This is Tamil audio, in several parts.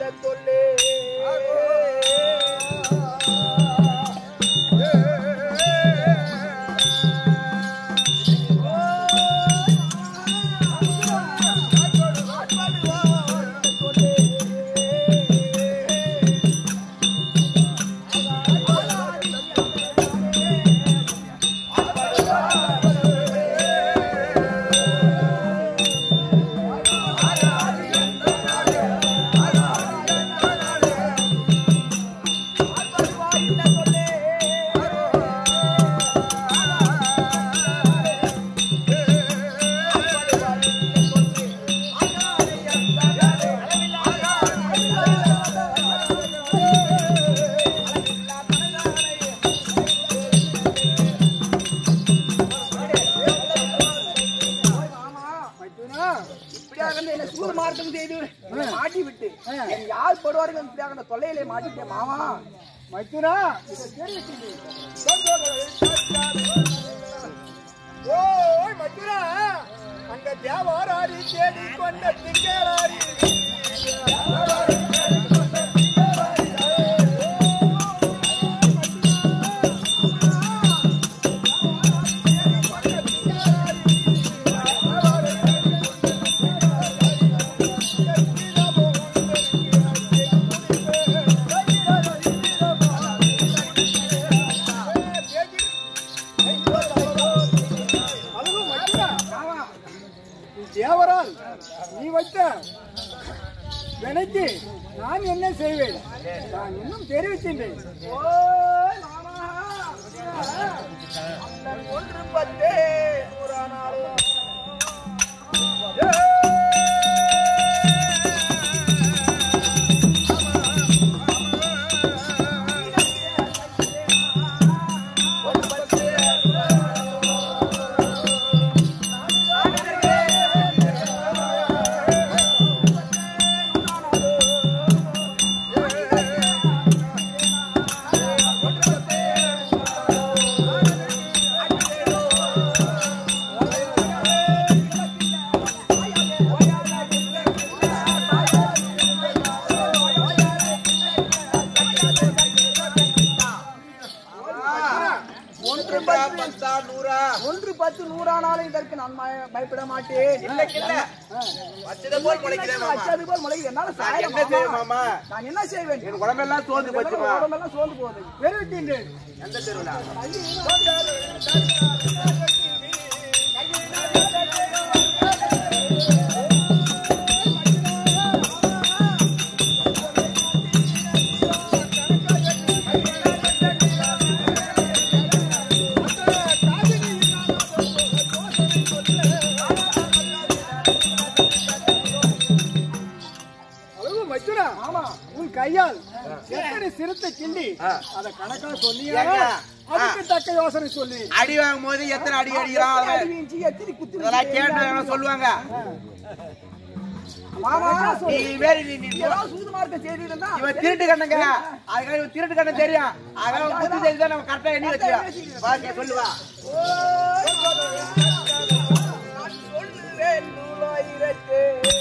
இந்த தொல்லே மைத்துனா இப்படியாக வந்து என்ன சூது மார்க்கம் செய்து என்னை மாட்டி விட்டு என் யார் படுவார்கள் இப்படியாக அந்த தொல்லையிலே மாட்டிட்டேன் மாமா மைத்துனா ஓய் மச்சுரா அங்க தேவாராடி தேடி கொண்ட திங்களாடி அதுவும் மைத்துனா நீ தேவரால் நீ வைத்த வினைக்கு நான் என்ன செய்வேன் நான் இன்னும் தெரிவிக்கின்றேன் ஓய் மாமா அந்த ஒன்று பத்தே நூறானாலும் ஒன்று பத்து நூறா ஒன்று பத்து நூறானாலும் இதற்கு நான் மய- பயப்பட மாட்டேன் இல்ல இல்ல வச்சதை போல் முளைக்கிறேன் மாமா வச்சது போல் முளைக்குது என்னால நான் சாய என்ன செய்வேன் மாமா நான் என்ன செய்வேன் என் உடம்பெல்லாம் சோர்ந்து போச்சுமா உடம்பெல்லாம் சோர்ந்து போகுது தெரிவிக்கின்றேன் எந்த தெருவுல அளவு மைத்துனா ஆமா உன் கையால் எத்தனை சிறுத்தை கிள்ளி ஆ. அத கணக்கா சொன்னியா ஏங்க? அதுக்கு தக்க யோசனை சொல்லி அடி வாங்கும் போது எத்தனை அடி அடிக்கிறான் அடி அதெல்லாம் வீழ்ச்சி, எத்தினி குத்து இதெல்லாம் வீழ்ச்சி, கேட்டு எத்தனை எவனோ சொல்லுவாங்க மாமா நீ வேறு நீ நீ ஏதாவது சூது மார்க்கம் செய்திருந்தா இவன் திருட்டு கண்ணுங்க அதுக்காக இவன் திருட்டு கண்ணு தெரியும் அதனால புத்தி தெரிஞ்சு தான் நம்ம கரெக்டா எண்ணி வச்சுக்கோ பாக்க சொல்லுவா நான் சொல்லுவேன் நூலாயிரத்து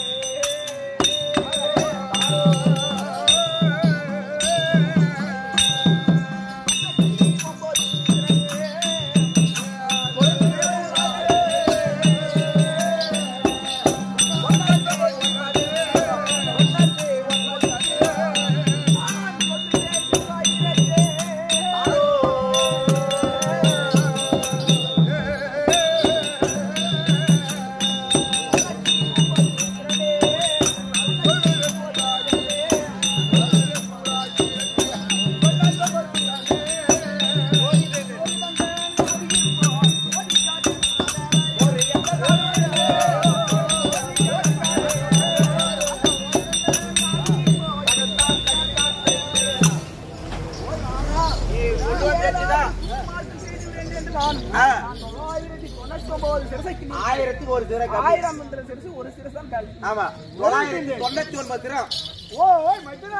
நீ கொண்டு வந்துச்சுதான் ஆ. ஆயிரத்துக்கு ஒரு சிறை கம்மி ஆயிரம் என்ற சிறுசு ஒரு சிறுசு தான் கல்வி ஆமா தொள்ளாயிரத்தி தொண்ணூத்தி ஒன்பது திரம் ஓ ஓய் மைத்துனா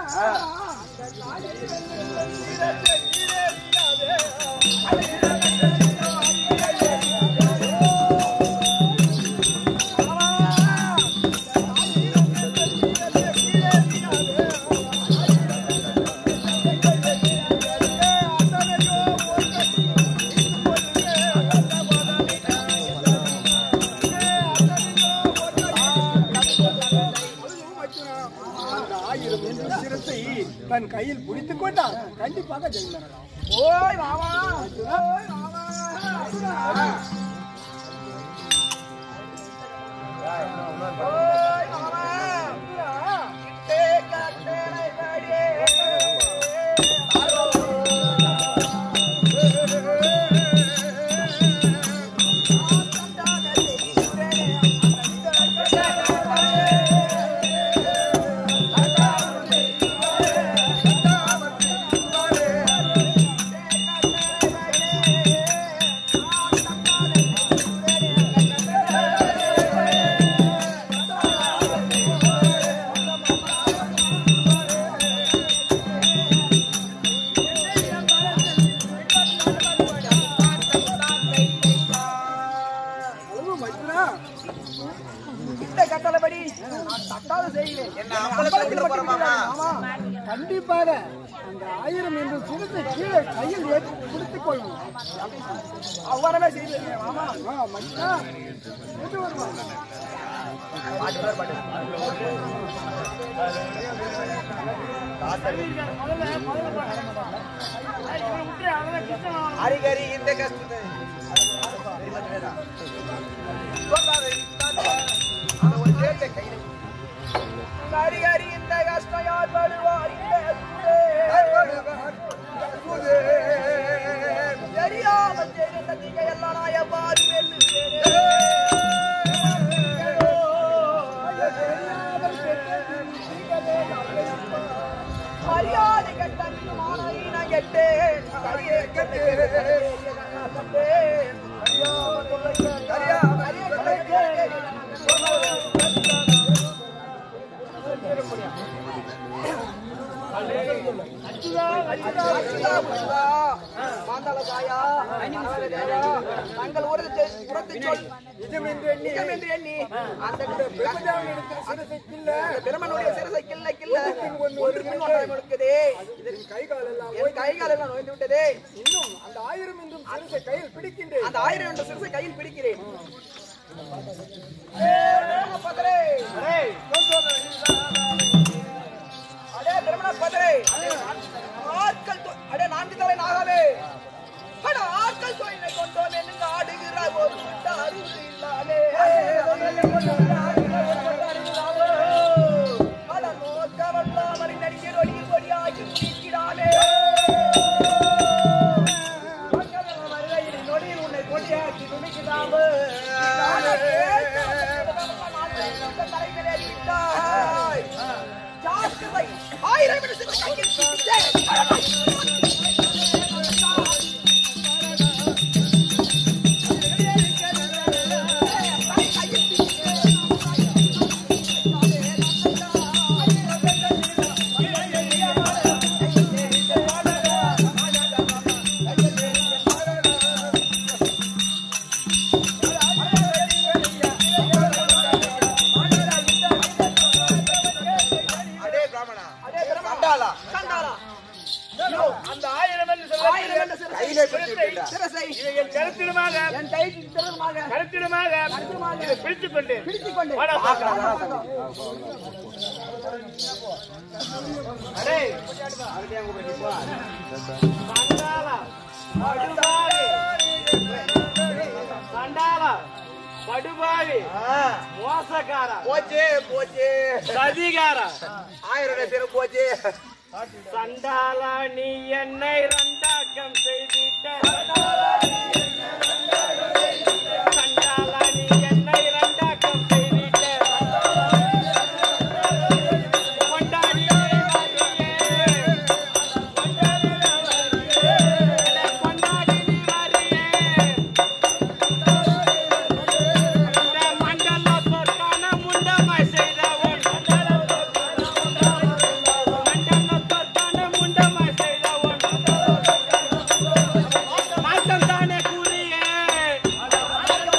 ஆ என்று சிரத்தை தன் கையில் பிடித்துக் கொண்டால் கண்டிப்பாக ஜெயம் பெறலாம் ஓய் மாமா ஓய் மாமா ஓய் மாமா இட்டே கட்டளை படியே அளவு மைத்துனா இட்ட கட்டளைப்படி நான் தட்டாத செய்கிறேன் என்ன அம்பலத்துல விட போறோமாமா? ஆமா கண்டிப்பாக அந்த ஆயிரம் என்று சிரத்தை கீழே கையில் ஏற்றி பிடித்துக் கொள்ளணும் அவ்வாறவே செய்கிறேன் மாமா ஆ, மைத்துனா எது வருவாங்க அரிகரி இந்த கஷ்டத்தை அந்த ஒரு சேர்த்தை கையில கரி கரி இந்த கஷ்டம் யார் படுவார் இந்த சூதே. தெரியாமல் தெரிந்த நீங்க எல்லாம் நான் எவ்வாறு மரியாதை கட்ட மாணவீன கெட்டே கரியே கெட்டே கட்டே தங்கள் உரத்தை உரத்தை சொல் நிஜம் என்று எண்ணி நிஜம் என்று எண்ணி அந்த பிரபுஜாவினிடத்தில் சிரத்தை கிள்ள பிரமனுடைய சிரசை கிள்ள கிள்ள ஒரு பின் ஒன்றை முழுக்குதே என் கை கால் எல்லாம் என் கைகால் எல்லாம் நோய்ந்து விட்டதே இன்னும் அந்த ஆயிரம் என்றும் சிரத்தை கையில் பிடிக்கின்றேன் அந்த ஆயிரம் என்ற சிரசை கையில் பிடிக்கிறேன் ஏய், பதரே. அடே பிரமண பதரே ஆட்கள் தொ- அடே நான்கு தலை நாகாவே அட ஆட்கள் தொழிலை கொண்டோம் என்று ஆடுகிற ஒரு விட்ட அறிவு இல்லாமே அட நோக்கமல்லாமல் நடிகர் ஒளியில் கொடியாகி முடிக்கிறானே வருகையில் நொடியில் உன்னை கொடியாக்கி துணிக்கிறாமே ஆயிரம் அடே பிராமணா அதே பிரமா கண்டாளா கண்டாளா அந்த ஆயிரம் என்று ஆயிரம் என்ற சொல்ல சிரசை கையிலே பிடித்து விட்டா சிரசை இதை என் கருத்திலுமாக என் கை திறமாக கருத்திலுமாக இதை பிடித்துக் கொண்டு பிடித்துக் கொண்டு வாடா, அடே சண்டாளா படுபாவி சண்டாளா படுபாவி மோசக்காரா போச்சே போச்சே சதிகாரா ஆயிரம் பேரும் போச்சே சண்டாளா நீ என்னை ரெண்டாக்கம் செய்திட்ட சண்டாளா நீ என்னை ரெண்டாக்கம் செய்திட்ட கொண்டாடியே வரியே கொண்டாடி நீ வரியே இந்த மண்டல சொற்கான முண்டமாய் செய்தவன் மண்டல சொற்கான முண்டமாய் செய்தவன் மாற்றம் தானே கூறியே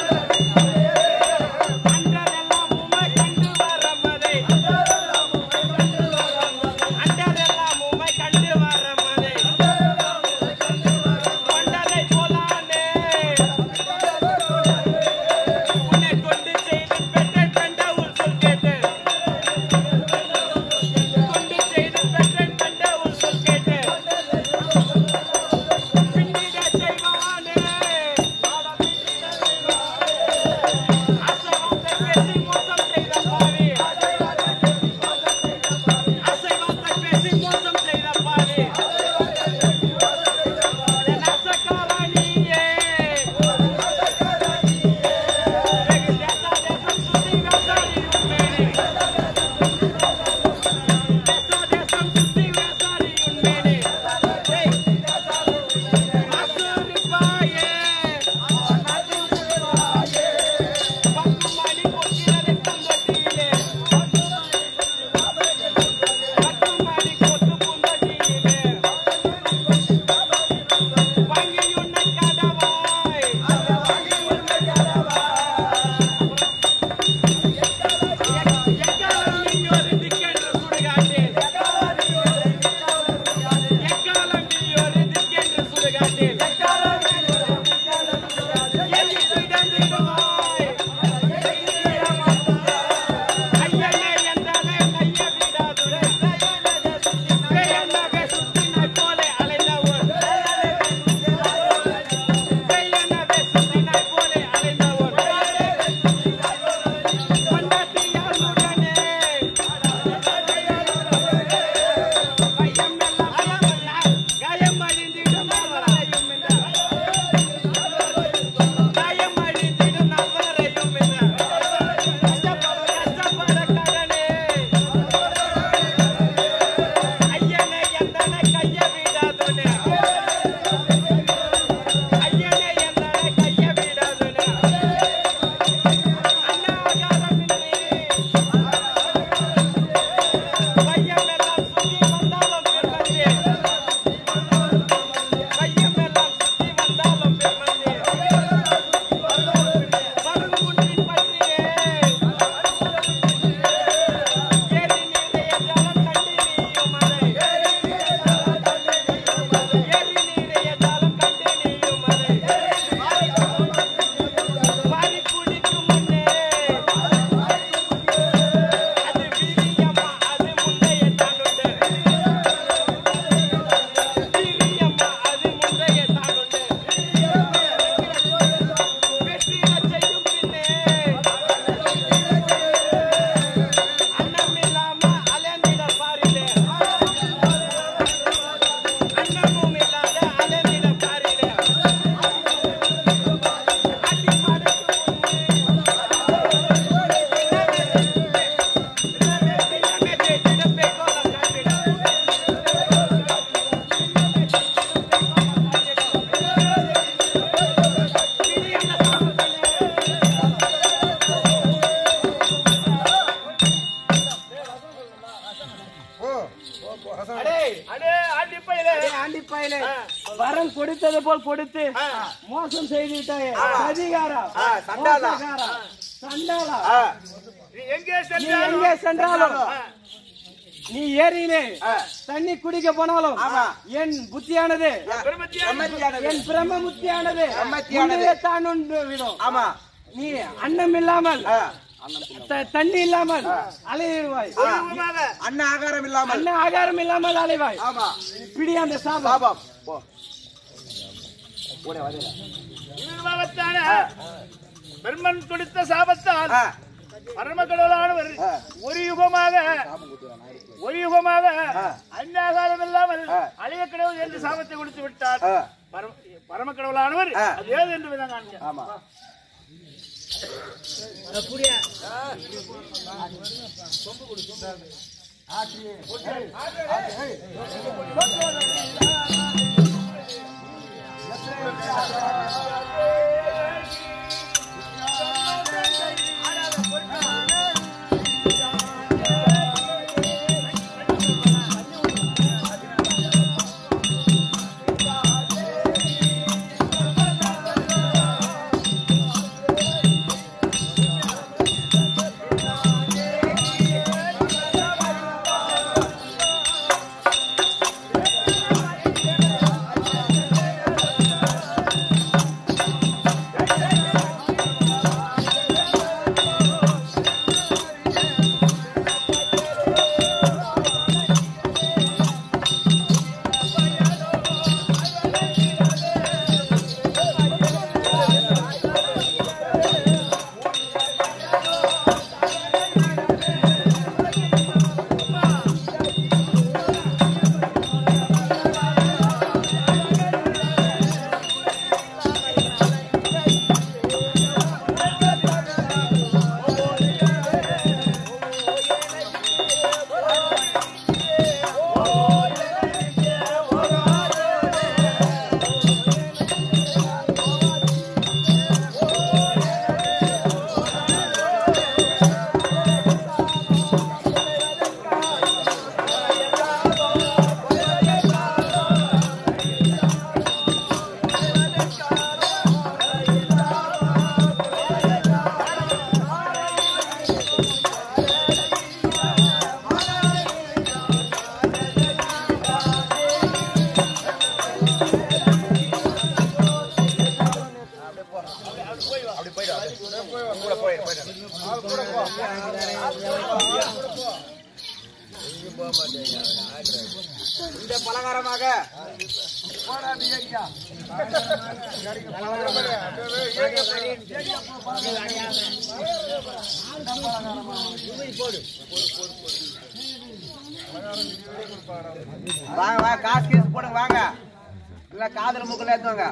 அடே அடே ஆண்டி பையலே ஆண்டி பயலே வரம் கொடுத்தது போல் கொடுத்து ஆ. மோசம் செய்து விட்டாயே அதிகாரம் ஆ, சண்டாளா. சண்டாளா ஆ, நீ எங்கே நீ சென்றாலும் எங்கே சென்றாலும் ஆ, நீ ஏரியிலே தண்ணி குடிக்க போனாலும் ஆமா. என் புத்தியானது பிரம்மத்தியா பிரம்மத்தியானது. என் பிரம்ம புத்தியானது பிரம்மத்தியானது. உன்னையே தான் உண்டு விடும் ஆமா நீ அன்னம் இல்லாமல் ஆ, த- தண்ணி இல்லாமல் அலைவாய் ஒழுங்குமாக அண்ணன் ஆகாரம் இல்லாமல் அன்ன ஆகாரம் இல்லாமல் அலைவாய் ஆமா பிடி அந்த சாபம் பாபம் போ இதுவாகத்தான பிரம்மன் கொடுத்த சாபத்தால் ஆ, பரம கடவுளானவர் ஆ. ஒரு யுகமாக ஒரு யுகமாக ஆ. அந்நாகாரம் இல்லாமல் ஆ. அழிய கடவுள் என்று சாபத்தை கொடுத்து விட்டார் ஆ, பரம- பரம கடவுளானவர் ஆ. அது ஏது என்று விதம் காண்க. ஆமா கூட போயிரு போயிரு இந்த பலகாரமாக வாங்க வாங்க காசு கீசு போடுங்க வாங்க இல்ல காதல முக்கல ஏத்துவாங்க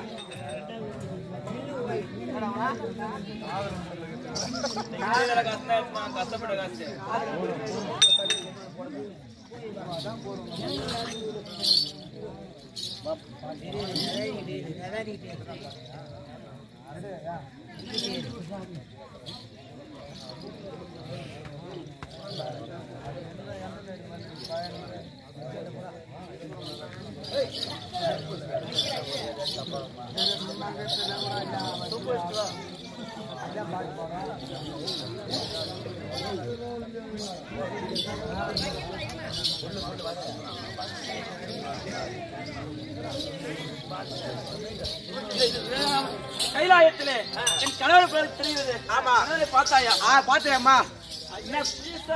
கைலாயத்திலே என் கணவர் பேர் தெரிகிறது ஆமா கணவரை பார்த்தாயா ஆ பாத்தேம்மா என்ன பீசா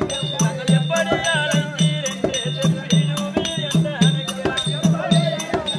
எப்படி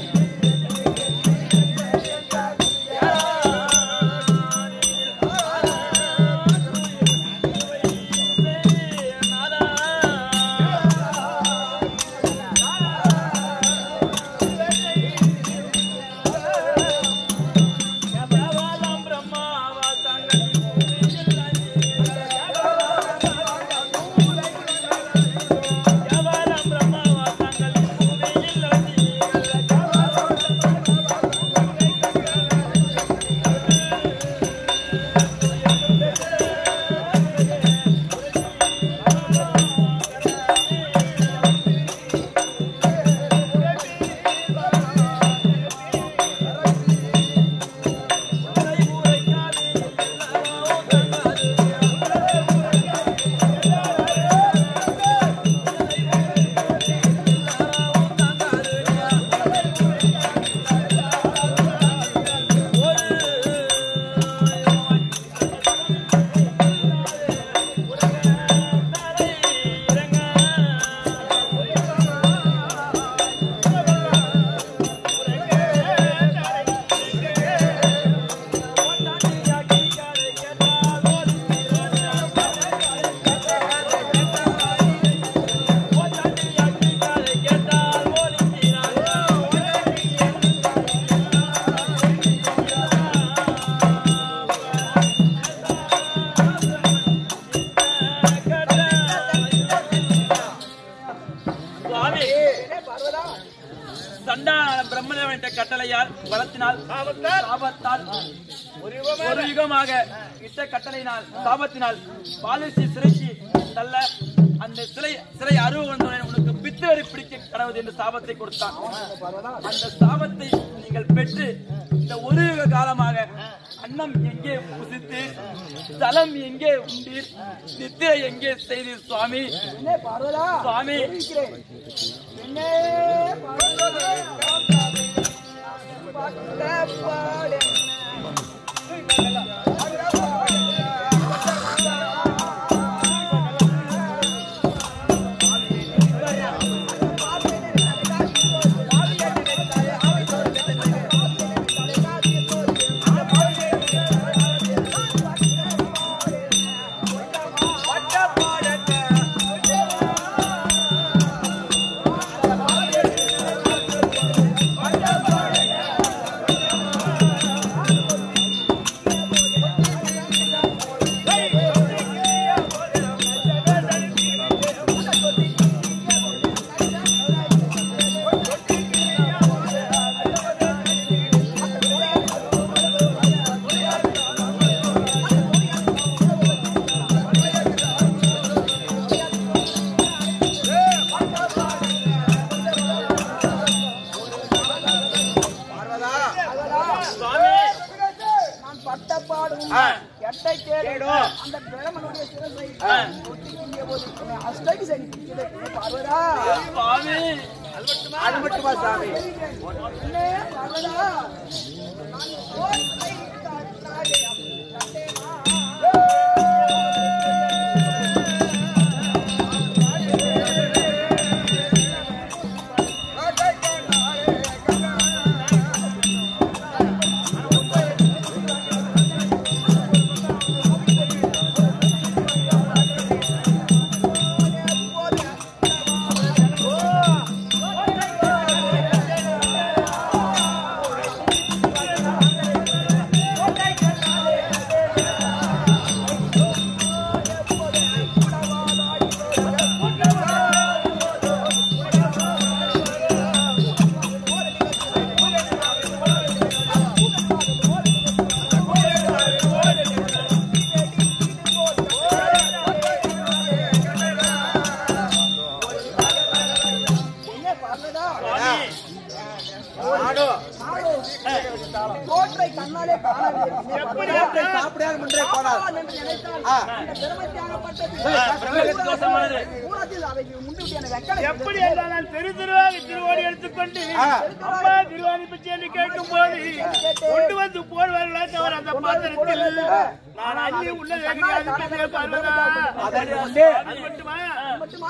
சாபத்தால் சாபத்தால் ஒரு யுகமாக ஒரு யுகமாக இட்ட கட்டளையினால் சாபத்தினால் பாலிசி சிறைக்கு தள்ள அந்த சிலை சிலை அருவ வந்தவுடன் உனக்கு பித்தவரை பிடிக்க கடவுது என்று சாபத்தை கொடுத்தான் அந்த சாபத்தை நீங்கள் பெற்று இந்த ஒரு யுக காலமாக அன்னம் எங்கே புசித்து தலம் எங்கே உண்டீர் நித்திரை எங்கே செய்தீர் சுவாமி என்ன பார்வதா சுவாமி இருக்கிறேன் என்ன பார்வதா பட்ட பாடு சுவாமி நான் பட்ட பாடும் ஆ. எட்டை தேடும் தேடும். அந்த பிரமனுடைய சிறப்பை ஆ. ஒட்டிக்கொண்டிய போது என்னை அஷ்டகி சரி பார்வதா சுவாமி அது மட்டுமா சாமி என்ன பார்வதா நான் கோட்டை கட்டாலே கட்டேனா என்ன பார்வதா கோட்டை கண்ணாலே காணவில்லை சாப்பிடாத முன்றே போனார் என்று நினைத்தால் ஆ. இந்த பெருமைத்தியாகப்பட்டது பிரம்மனுக்கு தோஷமானது. ஊராட்சியில் அவைக்கு முன்னிட்டு என வெக்கடை எப்படி என்றால் நான் தெரு தெருவாக திருவோடி எடுத்துக்கொண்டு ஆ. அம்மா திருவாணி பற்றி என்று கேட்கும் போது கொண்டு வந்து போடுவார்களா தவிர அந்த பாத்திரத்தில் நான் அள்ளி உள்ள வேண்டிய பார்வதா அதற்கு முன்னே அது மட்டுமா மட்டுமா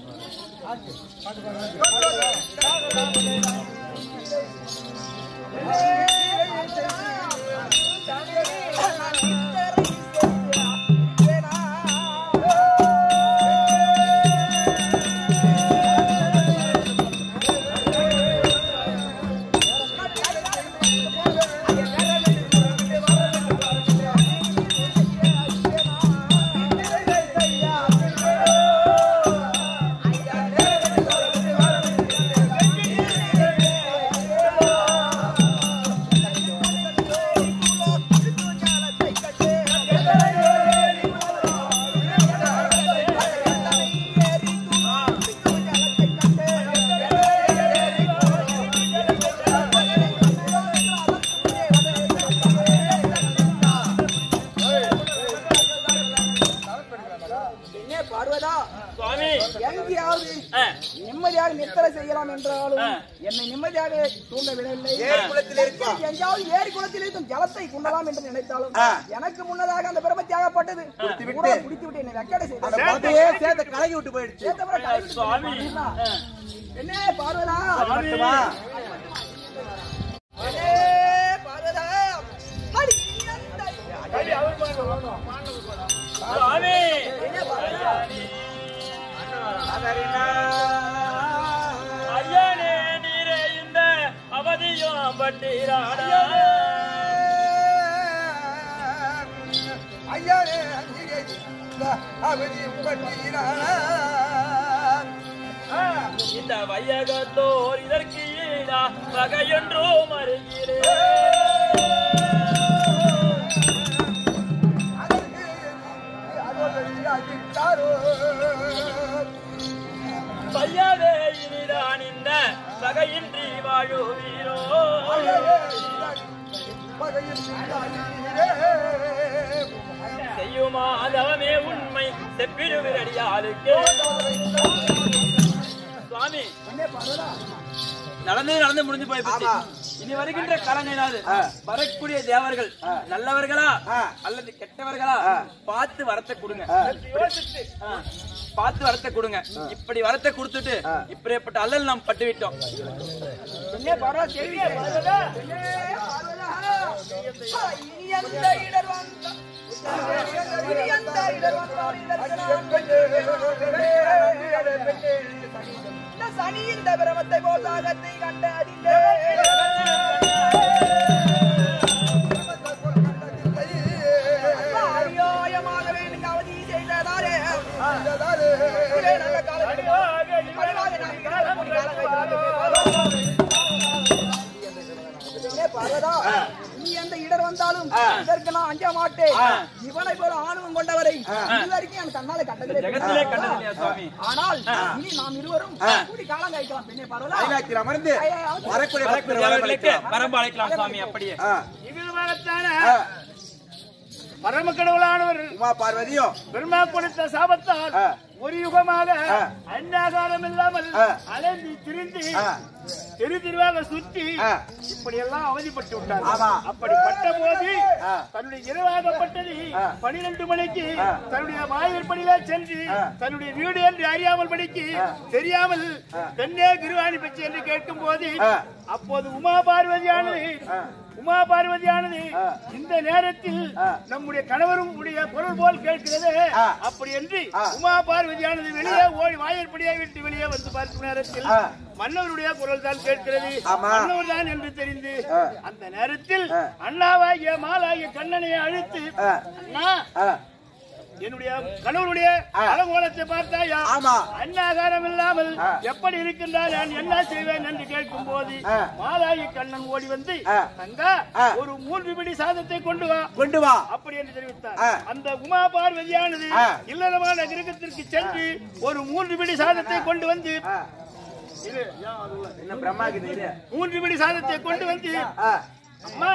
என்ன பார்வதா சுவாமி எங்கேயாவது ஆ. நிம்மதியாக நித்திரை செய்யலாம் என்றாலும் ஆ. என்னை நிம்மதியாக தூண்ட விடவில்லை ஏரி குளத்தில் இருக்கா? எங்கேயாவது ஏரி குளத்தில் இருக்கும் ஜலத்தை குண்டலாம் என்று நினைத்தாலும் ஆ. எனக்கு முன்னதாக அந்த பிரம தியாகப்பட்டது குடித்து விட்டு. ஊரா குடித்து விட்டு என்னை வெக்கடை அந்த செய்தது பாத்தையே சேர்த்து கலகி விட்டு போயிடுச்சு சேர்த்தவரை கழுவி விட்டு சுவாமி பார்த்தீங்களா? ஆ. என்ன பார்வதா அது மட்டுமா அடே பார்வதா அடி அந்த- சுவாமி என்ன பார்வதா? ஐயனே நீரே இந்த அவதியும் பட்டீரானா ஐயாரே அங்கிலே அவதி பட்டீரானா இந்த வையகத்தோர் இதற்கு ஈடா வகையொன்றோ மறுகிறேன் செய்யுமா அதவமே உண்மை செப்பிடுவிரடியாளுக்கு சுவாமி நடந்தது நடந்து முடிஞ்சு போய் போச்சு இனி வருகின்ற காலங்களினாது வரக்கூடிய தேவர்கள் நல்லவர்களா அல்லது கெட்டவர்களா பார்த்து வரத்தை கொடுங்க ஆ, பார்த்து வரத்தை கொடுங்க இப்படி வரத்தை கொடுத்துட்டு இப்படிப்பட்ட அல்லல் நாம் பட்டு விட்டோம் இனி எந்த இடர் வந்தா- இனி எந்த இடர் வந்தாலும் இதற்கு நான் பெற்றே. இந்த சனி இந்த பிரமத்தை போசாகத்தை கண்டதில்லை அநியாயமாகவே எனக்கு அவதி செய்ததாரே ஒரே நல்ல காலம் பணிவாக நான் காலம் ஒரு காலம் வைத்து இதே பார்வதா, நீ எந்த இடர் வந்தாலும் இதற்கு நான் அஞ்ச மாட்டேன் இவனை போல ஆணவம் கொண்டவரை இதுவரைக்கும் என் கண்ணால ஜெகத்திலே கண்டதில்லை கண்டதில்லையா சுவாமி ஆனால் இனி நாம் இருவரும் கூடி காலம் கழிக்கலாம் பெண்ணே பார்வதா கைலாயத்தில் அமர்ந்து வரக்கூடிய வரக்கூடிய தேவர்களுக்கு வரம்பு அழைக்கலாம் சுவாமி அப்படியே ஆ, இவ்விதமாகத்தான பரம கடவுளானவர் உமா பார்வதியும் பெருமா கொடுத்த சாபத்தால் ஆ. ஒரு யுகமாக ஆ. அன்னாகாரம் இல்லாமல் ஆ. அலைந்து திரிந்து ஆ. தெரு தெருவாக சுற்றி ஆ. இப்படி எல்லாம் அவதிப்பட்டு விட்டார் ஆமா. அப்படிப்பட்ட போது ஆ. தன்னுடைய இரவாகப்பட்டது ஆ. பனிரெண்டு மணிக்கு ஆ. தன்னுடைய வாயிற்படியில சென்று ஆ. தன்னுடைய வீடு என்று அறியாமல் படிக்கு தெரியாமல் பெண்ணே கிருவாணி பற்றி என்று கேட்கும் போது ஆ. அப்போது உமா பார்வதியானது உமா பார்வதியானது இந்த நேரத்தில் நம்முடைய கணவரும் உடைய பொருள் போல் கேட்கிறது ஆ. அப்படி என்று ஆ. உமா பார்வதியானது வெளியே ஓடி வாயிற்படியை விட்டு வெளியே வந்து பார்க்கும் நேரத்தில் ஆ. மன்னவருடைய குரல் தான் கேட்கிறது ஆமா. மன்னவர் தான் என்று தெரிந்து ஆ. அந்த நேரத்தில் ஆ. அண்ணாவாகிய மாலாகிய கண்ணனை அழைத்து ஆ. அண்ணா ஆ, என்னுடைய கணவருடைய ஆ. அலங்கோலத்தை பார்த்தாயா ஆமா. அன்னாகாரம் இல்லாமல் ஆ. எப்படி இருக்கின்றார் நான் என்ன செய்வேன் என்று கேட்கும் போது ஆ. மாலாயி கண்ணன் ஓடி வந்து ஆ. தங்கா ஆ. ஒரு மூன்று பிடி சாதத்தை கொண்டு வா கொண்டு வா அப்படி என்று தெரிவித்தார் ஆ. அந்த உமா பார்வதியானது ஆ. இல்லறமான கிரகத்திற்கு சென்று ஒரு மூன்று பிடி சாதத்தை கொண்டு வந்து ஆ, இரு, ஏன் அது உள்ள? என்ன பிரம்மாக்கு இது மூன்று பிடி சாதத்தை கொண்டு வந்து ஆ, அம்மா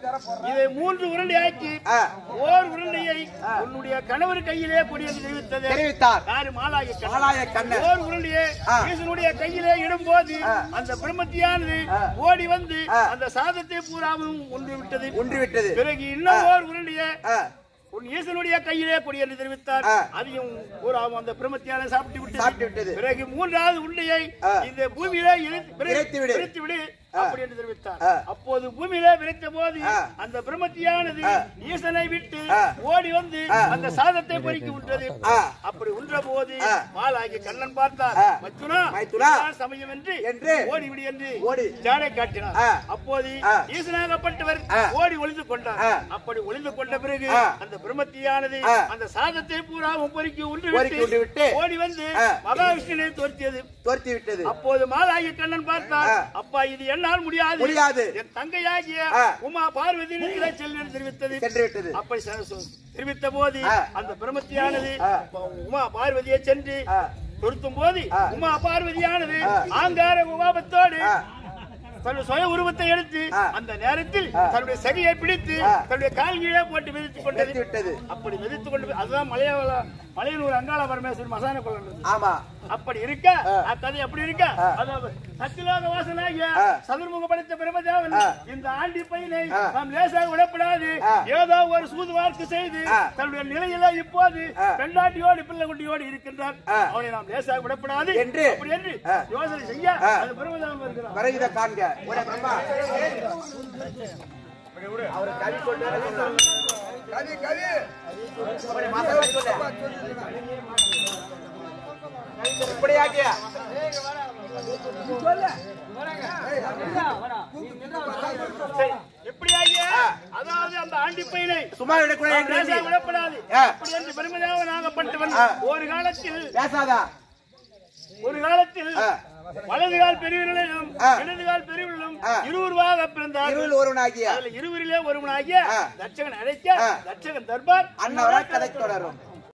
இதை மூன்று உருண்டையாக்கி ஆ. ஓர் உருண்டையை உன்னுடைய கணவர் கையிலே கொடி என்று தெரிவித்தது தெரிவித்தார் யாரு மாலாய கண்ணன். மாலாய கண்ணன். ஓர் உருண்டையை ஆ. ஈசனுடைய கையிலே இடும்போது ஆ. அந்த பிரம்மத்தியானது ஆ. ஓடி வந்து ஆ. அந்த சாதத்தை பூராவும் ஒன்று விட்டது ஒன்று விட்டது பிறகு இன்னும் ஓர் உருண்டையை ஆ, உன் ஈசனுடைய கையிலே கொடி என்று தெரிவித்தார் ஆ. அதையும் பூராவும் அந்த பிரம்மத்தியான சாப்பிட்டு விட்டது சாப்பிட்டு விட்டது. பிறகு மூன்றாவது உருண்டையை ஆ. இந்த பூமியிலே இறைத்து- பிறகு இறைத்து விடு. இறைத்து விடு அப்படி என்று தெரிவித்தார் ஆ. அப்போது பூமியிலே விரைத்த போது ஆ. அந்த பிரம்மத்தியானது ஆ. ஈசனை விட்டு ஆ. ஓடி வந்து ஆ. அந்த சாதத்தை பொறுக்கி விட்டது ஆ. அப்படி உன்ற போது ஆ. மாலாகி கண்ணன் பார்த்தார் ஆ. மச்சுனா மைத்துனா. இதுதான் சமயம் என்று என்று ஓடி விடு என்று ஓடி. ஜாடை காட்டினார் ஆ. அப்போது ஆ. ஈசனாகப்பட்டவர் ஆ. ஓடி ஒளிந்து கொண்டார் ஆ. அப்படி ஒளிந்து கொண்ட பிறகு ஆ. அந்த பிரம்மத்தியானது ஆ. அந்த சாதத்தை பூரா பொறுக்கி ஒன்று பொறுக்கி ஒன்று விட்டு ஓடி வந்து ஆ. மகாவிஷ்ணுவை தோர்த்தியது துரத்தி விட்டது அப்போது மாலாகி கண்ணன் பார்த்தார் ஆ. அப்பா இது என்னால் முடியாது முடியாது. என் தங்கையாகிய ஆ. உமா பார்வதி செல்ல தெரிவித்தது சென்று விட்டது அப்படி ச- ச- தெரிவித்த போது ஆ. அந்த பிரம்மத்தியானது ஆ. உமா பார்வதியை சென்று ஆ. பொருத்தும் போது ஆ. உமா பார்வதியானது ஆ. ஆங்கார உபாபத்தோடு ஆ. தன்னுடைய சுய உருவத்தை எடுத்து ஆ. அந்த நேரத்தில் ஆ. தன்னுடைய சகியை பிடித்து ஆ. தன்னுடைய கால் கீழே போட்டு மிதித்துக் கொண்டது நிறுத்தி விட்டது அப்படி மிதித்துக் கொண்டு அதுதான் மலையாள மலையனூர் அங்காள பரமேஸ்வரர் மசான கொள்ளது ஆமா அப்படி இருக்க அக்கதை எப்படி இருக்க அதாவது சத்தியலோக வாசனாகிய ஆ. சதுர்முக படைத்த பிரமதேவன் ஆ. இந்த ஆண்டி பையனை ஆ. நாம் லேசாக விடப்படாது ஆ. ஏதோ ஒரு சூது வார்த்தை செய்து ஆ. தன்னுடைய நிலையில இப்போது ஆ. பெண்டாட்டியோடு பிள்ளை குட்டியோடு இருக்கின்றார் ஆ. அவனை நாம் லேசாக விடப்படாது என்று. அப்படி என்று ஆ. யோசனை செய்ய ஆ. அது பிரமதேவன் வருகிறார் வருகிறத காண்க உடைய பிரம்மா அவர் கவி கொண்டு வர சொன்னார். கவி கவி உடைய மகளை சொல்லு. இப்படியாகிய சரி, எப்படியாகிய அதாவது அந்த ஆண்டி பையனை சும்மா விடக்கூடாது நாம் என்று லேசாக எண்ணி. விடப்படாது ஆ. அப்படி என்று பெருமதேவனாகப்பட்டவன் ஆ. ஒரு காலத்தில் பேசாதா ஒரு காலத்தில் ஆ. வலது கால் பெரியவர்களிலும் ஆ. இடது கால் பெரியவர்களும் ஆ. இருவருவாக பிறந்தார் இருள் ஒருவனாகிய அதுல இருவரிலே ஒருவனாகிய ஆ. தட்சகன் அழைக்க ஆ. தட்சகன் தர்பார் அன்னவரால் கதை தொடரும்